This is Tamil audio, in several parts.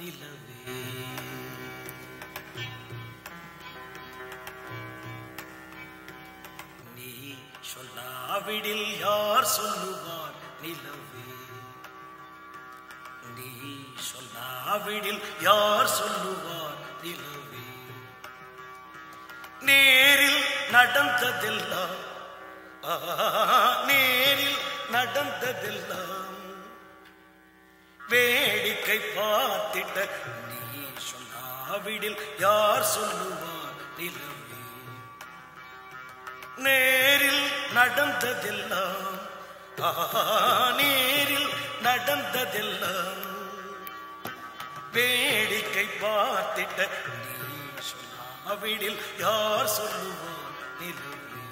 நிலவே நீ சொல்லாவிடில் யார் சொல்லுவார் நிலவே நீ சொல்லாவிடில் யார் சொல்லுவார் நிலவே நேரில் நடந்ததெல்லாம் ஆ, நேரில் நடந்ததெல்லாம் வேடிக்கை பார்த்திட்ட நீ சொல்லாவிடில் யார் சொல்லுவார் நிலவே நேரில் நடந்ததெல்லாம் ஆ, நேரில் நடந்ததெல்லாம் வேடிக்கை பார்த்திட்ட நீ சொல்லாவிடில் யார் சொல்லுவார் நிலவே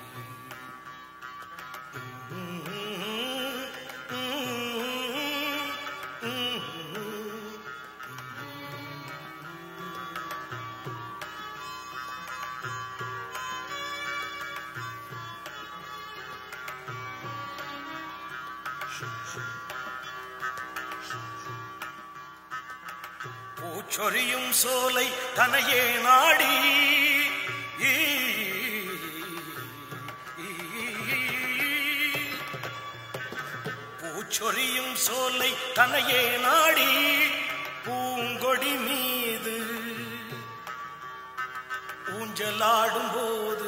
பூச்சொரியும் சோலை தனையே நாடி பூச்சொரியும் சோலை தனையே நாடி பூங்கொடி மீது ஊஞ்சலாடும் போது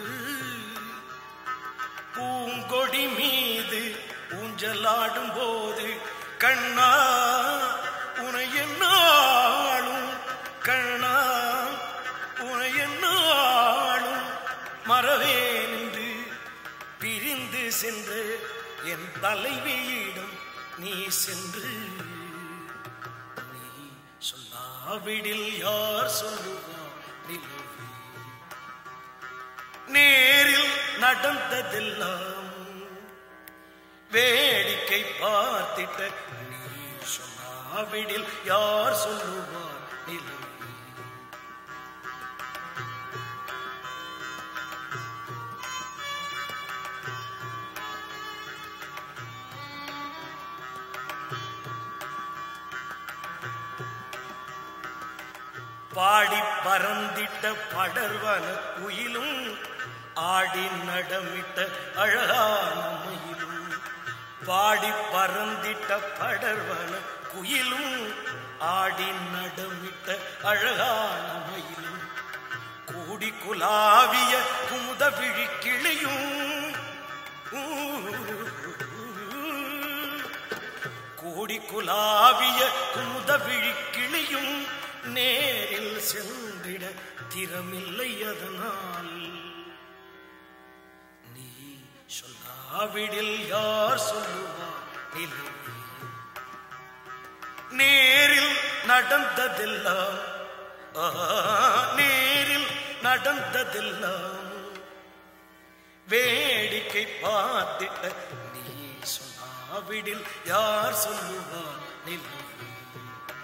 பூங்கொடி மீது ஊஞ்சலாடும் போது கண்ணா உனை என்னாலும் கண்ணா உனை என்னாலும் மறவேன் என்று பிரிந்து சென்று என் தலைவியிடம் நீ சென்று நீ சொல்லாவிடில் யார் சொல்லுவார் நிலவே நேரில் நடந்ததெல்லாம் வேடிக்கை பார்த்திட்ட நீ சொல்லாவிடில் யார் சொல்லுவார் நிலவே பாடி பறந்திட்ட படர்வன குயிலும் ஆடி நடமிட்ட அழகான மயிலும் பாடி பறந்திட்ட படர்வன குயிலும் ஆடி நடமிட்ட அழகான மயிலும் கூடி குலாவிய குமுத விழிக்கிளையும் கூடி குலாவிய குமுத விழிக்கிளியும் நேரில் சென்றிட திறமில்லை அதனால் நீ சொல்லாவிடில் யார் சொல்லுவார் நிலவே நேரில் நடந்ததெல்லாம் ஆ, நேரில் நடந்ததெல்லாம் வேடிக்கை பார்த்திட்ட நீ சொல்லாவிடில் யார் சொல்லுவார் நிலவே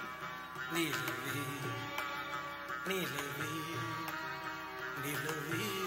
நிலவே நிலவே நிலவே